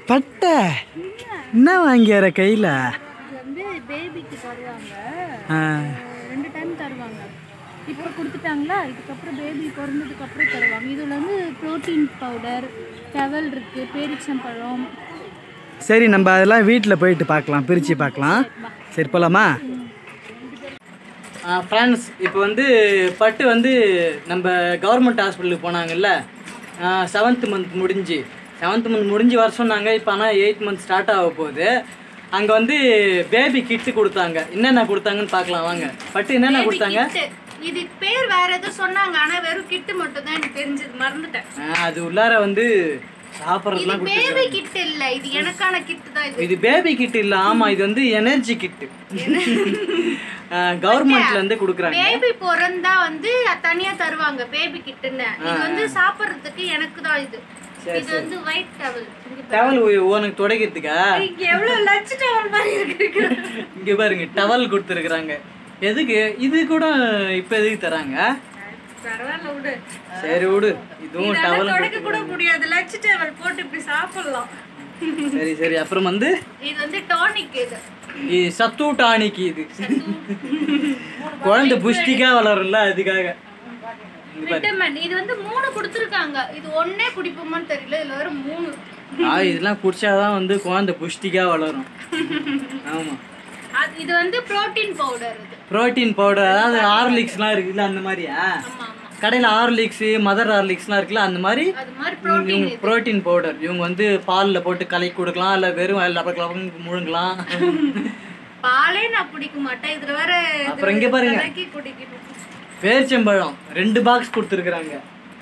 பட்டை என்ன வாங்கியார கையில் இது வந்து பேபிக்கு தருவாங்க ரெண்டு டைம் தருவாங்க இப்போ கொடுத்துட்டாங்களா இதுக்கப்புறம் பேபி பிறந்ததுக்கு அப்புறம் தருவாங்க இதில் வந்து ப்ரோட்டீன் பவுடர் டவல் இருக்குது பேரிச்சம்பழம் சரி நம்ம அதெல்லாம் வீட்டில் போயிட்டு பார்க்கலாம் பிரித்து பார்க்கலாம் சரி போகலாமா ஃப்ரெண்ட்ஸ் இப்போ வந்து பட்டு வந்து நம்ம கவர்மெண்ட் ஹாஸ்பிட்டலுக்கு போனாங்கல்ல செவன்த் மந்த் முடிஞ்சு செவன்த் மந்த் முடிஞ்சு வர சொன்னாங்க இப்போ ஆனால் எயித் மந்த் ஸ்டார்ட் ஆக போகுது அங்கே வந்து பேபி கிட்டு கொடுத்தாங்க என்னென்ன கொடுத்தாங்கன்னு பார்க்கலாம் வாங்க பட்டு என்னென்ன கொடுத்தாங்க இது பேர் வேற ஏதோ சொன்னாங்க ஆனா வெறும் கிட்டு மட்டும் தான் எனக்கு தெரிஞ்சது மறந்துட்டேன் ஆ, அது உள்ளார வந்து சாப்பிட்றதுலாம் பேபி கிட் இல்ல இது எனக்கான கிட் தான் இது இது பேபி கிட் இல்லை ஆமாம் இது வந்து எனர்ஜி கிட்டு கவர்மெண்ட்ல இருந்து கொடுக்குறாங்க பேபி பிறந்தா வந்து தனியா தருவாங்க பேபி கிட்டுன்னு இது வந்து சாப்பிடுறதுக்கு எனக்கு தான் இது இது வந்து ஒயிட் டவல் டவல் உனக்கு துடைக்கிறதுக்கா இங்க எவ்வளவு லட்ச டவல் மாதிரி இருக்கு இங்க பாருங்க டவல் கொடுத்துருக்குறாங்க எதுக்கு இது கூட இப்போ எதுக்கு தராங்க பரவாயில்ல விடு சரி விடு இதுவும் டவல் தொடக்க கூட முடியாது லட்ச டவல் போட்டு இப்படி சாப்பிடலாம் சரி சரி அப்புறம் வந்து இது வந்து டானிக் இது இது சத்து டானிக்கு இது குழந்தை புஷ்டிக்கா வளரும்ல அதுக்காக இங்க பாரு விட்டமின் இது வந்து மூணு கொடுத்துருக்காங்க இது ஒண்ணே குடிப்போமான்னு தெரியல இதுல வர மூணு ஆ இதெல்லாம் குடிச்சாதான் வந்து குழந்தை புஷ்டிக்கா வளரும் ஆமா அது இது வந்து புரோட்டீன் பவுடர் இது புரோட்டீன் பவுடர் அதாவது ஹார்லிக்ஸ்லாம் இருக்குல்ல அந்த மாதிரியா ஆமா ஆமா கடையில் ஹார்லிக்ஸ் மதர் ஹார்லிக்ஸ்லாம் இருக்குல்ல அந்த மாதிரி அது மாதிரி புரோட்டீன் இவங்க புரோட்டீன் பவுடர் இவங்க வந்து பாலில் போட்டு கலக்கி கொடுக்கலாம் இல்லை வெறும் லபக் லபக்கு முழுங்கலாம் பாலே நான் குடிக்க மாட்டேன் இதுல வேற இது அப்புறம் இங்க பாருங்க. கலக்கி குடிக்கணும் பேரிச்சம்பழம் ரெண்டு பாக்ஸ் கொடுத்துருக்குறாங்க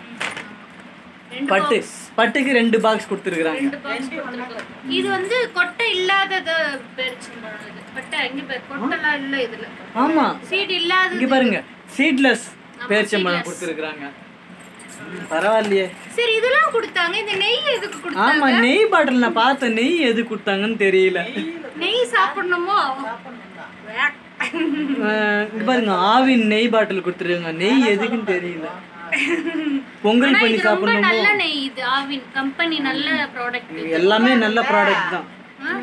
ரெண்டு பட்டு பட்டுக்கு ரெண்டு பாக்ஸ் கொடுத்துருக்குறாங்க ரெண்டு பாக்ஸ் கொடுத்துருக்கோம் இது வந்து கொட்டை இல்லாதத பேரிச்சம்பழம் இது கொட்டை எங்க பேர் கொட்டைலாம் இல்ல இதுல ஆமாம் சீட் இல்லாதது இங்கே பாருங்க சீட்லெஸ் பேரிச்சம்பழம் கொடுத்துருக்குறாங்க பரவாயில்லையே சரி இதெல்லாம் கொடுத்தாங்க இந்த நெய் எதுக்கு கொடுத்தாங்க ஆமா நெய் பாட்டில் நான் பார்த்தேன் நெய் எது கொடுத்தாங்கன்னு தெரியல நெய் சாப்பிடணுமோ அஹ் இங்க பாருங்க ஆவின் நெய் பாட்டில் கொடுத்துருக்காங்க நெய் எதுக்குன்னு தெரியல பொங்கல் பண்ணி இது ரொம்ப சாப்பிடணும் நல்ல நெய் இது ஆவின் கம்பெனி நல்ல ப்ராடக்ட் எல்லாமே நல்ல ப்ராடக்ட் தான்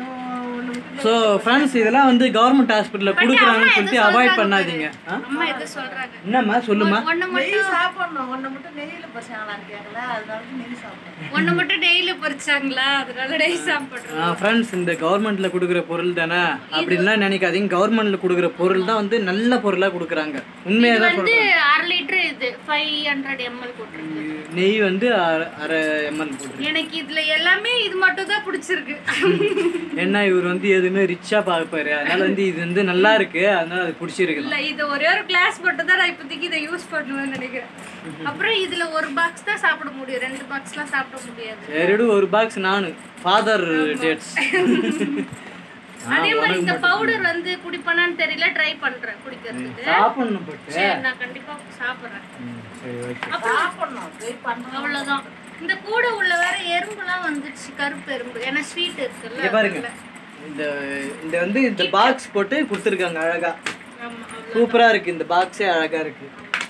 ஸோ ஃப்ரெண்ட்ஸ் இதெல்லாம் வந்து கவர்மெண்ட் ஹாஸ்பிட்டலில் கொடுக்குறாங்கன்னு சொல்லிட்டு அவாய்ட் பண்ணாதீங்க ஆ? அம்மா எது சொல்றாங்க என்னம்மா சொல்லுமா ஒண்ணு மட்டும் சாப்பிடணும் ஒன்று மட்டும் நெய்யில் பறிச்சாங்களான்னு கேட்கல அதனால நெய் சாப்பிடணும் ஒண்ணு மட்டும் டெய்லி பறிச்சாங்களா அதனால நெய் சாப்பிடுறோம் ஃப்ரெண்ட்ஸ் இந்த கவர்மெண்ட்ல கொடுக்குற பொருள் தானே அப்படின்லாம் நினைக்காதீங்க கவர்மெண்ட்ல கொடுக்குற பொருள் தான் வந்து நல்ல பொருளாக கொடுக்குறாங்க உண்மையாக தான் வந்து அரை லிட்டர் இது ஃபைவ் ஹண்ட்ரட் எம்எல் போட்டிருக்கு நெய் வந்து அரை- அரை எம்எல் போட்டுருக்கு எனக்கு இதுல எல்லாமே இது மட்டும் தான் பிடிச்சிருக்கு ஏன்னா இவர் வந்து எதுவுமே ரிச்சா பார்ப்பாரு அதனால வந்து இது வந்து நல்லா இருக்கு அதனால அது பிடிச்சிருக்கு இல்ல இது ஒரே ஒரு கிளாஸ் மட்டும் தான் நான் இப்போதைக்கு இதை யூஸ் பண்ணுவேன்னு நினைக்கிறேன் அப்புறம் இதுல ஒரு பாக்ஸ் தான் சாப்பிட முடியும் ரெண்டு பாக்ஸ்லாம் சாப்பிட முடியாது சரிடு ஒரு பாக்ஸ் நானு ஃபாதர் டேட்ஸ் அதே மாதிரி இந்த பவுடர் வந்து குடிப்பேனான்னு தெரியல ட்ரை பண்றேன் குடிக்கிறதுக்கு சாப்பிடணும் பட்டு சரி நான் கண்டிப்பா சாப்பிடுறேன் சரி ஓகே சாப்பிடணும் ட்ரை பண்ணணும் அவ்வளவுதான் இந்த கூட உள்ள வேற எறும்புலாம் வந்துச்சு கருப்பு எறும்பு ஏன்னா ஸ்வீட் இருக்குல்ல இங்க பாருங்க இந்த இந்த வந்து இந்த பாக்ஸ் போட்டு கொடுத்துருக்காங்க அழகா ஆமா அவ்வளவு. சூப்பரா இருக்கு இந்த பாக்ஸே அழகா இருக்கு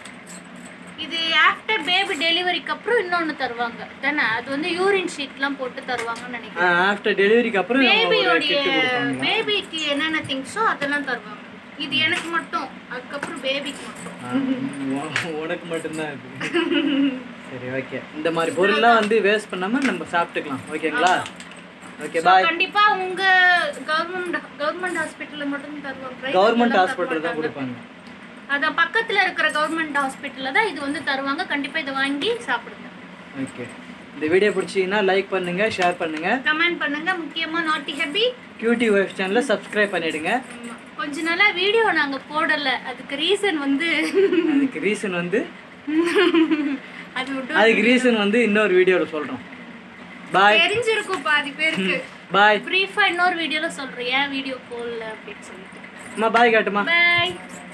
இது ஆஃப்டர் பேபி டெலிவரிக்கு அப்புறம் இன்னொன்னு தருவாங்க தானே அது வந்து யூரின் ஷீட்லாம் போட்டு தருவாங்கன்னு நினைக்கிறேன் ஆஃப்டர் டெலிவரிக்கு அப்புறம் ஒரு பேபியோடைய கிட்டு கொடுப்பாங்க பேபிக்கு என்னென்ன திங்ஸோ அதெல்லாம் தருவாங்க இது எனக்கு மட்டும் அதுக்கப்புறம் பேபிக்கு மட்டும் ஆ, உன- உனக்கு மட்டும்தான் இருக்கு சரி ஓகே இந்த மாதிரி பொருள்லாம் வந்து வேஸ்ட் பண்ணாம நம்ம சாப்பிட்டுக்கலாம் ஓகேங்களா ஓகே பாய் கண்டிப்பா உங்க கவர்மெண்ட் கவர்மெண்ட் ஹாஸ்பிட்டல்ல மட்டும் தருவாங்க private கவர்மெண்ட் எல்லாம் தர ஹாஸ்பிட்டல் தான் மாட்டாங்க. கொடுப்பாங்க அதான் பக்கத்துல இருக்கிற கவர்மெண்ட் ஹாஸ்பிட்டல்ல தான் இது வந்து தருவாங்க கண்டிப்பா இதை வாங்கி சாப்பிடுங்க ஓகே இந்த வீடியோ பிடிச்சிங்கன்னா லைக் பண்ணுங்க ஷேர் பண்ணுங்க கமெண்ட் பண்ணுங்க முக்கியமா நாட்டி ஹெபி கியூட்டி ஒய்ஃப் சேனலை சப்ஸ்கிரைப் பண்ணிடுங்க கொஞ்ச நாளா வீடியோ நாங்க போடல அதுக்கு ரீசன் வந்து அதுக்கு ரீசன் வந்து அது விட்டு அதுக்கு ரீசன் வந்து இன்னொரு வீடியோவில் சொல்கிறோம் பாய் தெரிஞ்சிருக்கும் பாதி பேருக்கு பாய் பிரீஃபா இன்னொரு வீடியோல சொல்றேன் ஏன் வீடியோ போடல அப்படின்னு சொல்லிட்டு அம்மா பாய் காட்டுமா பை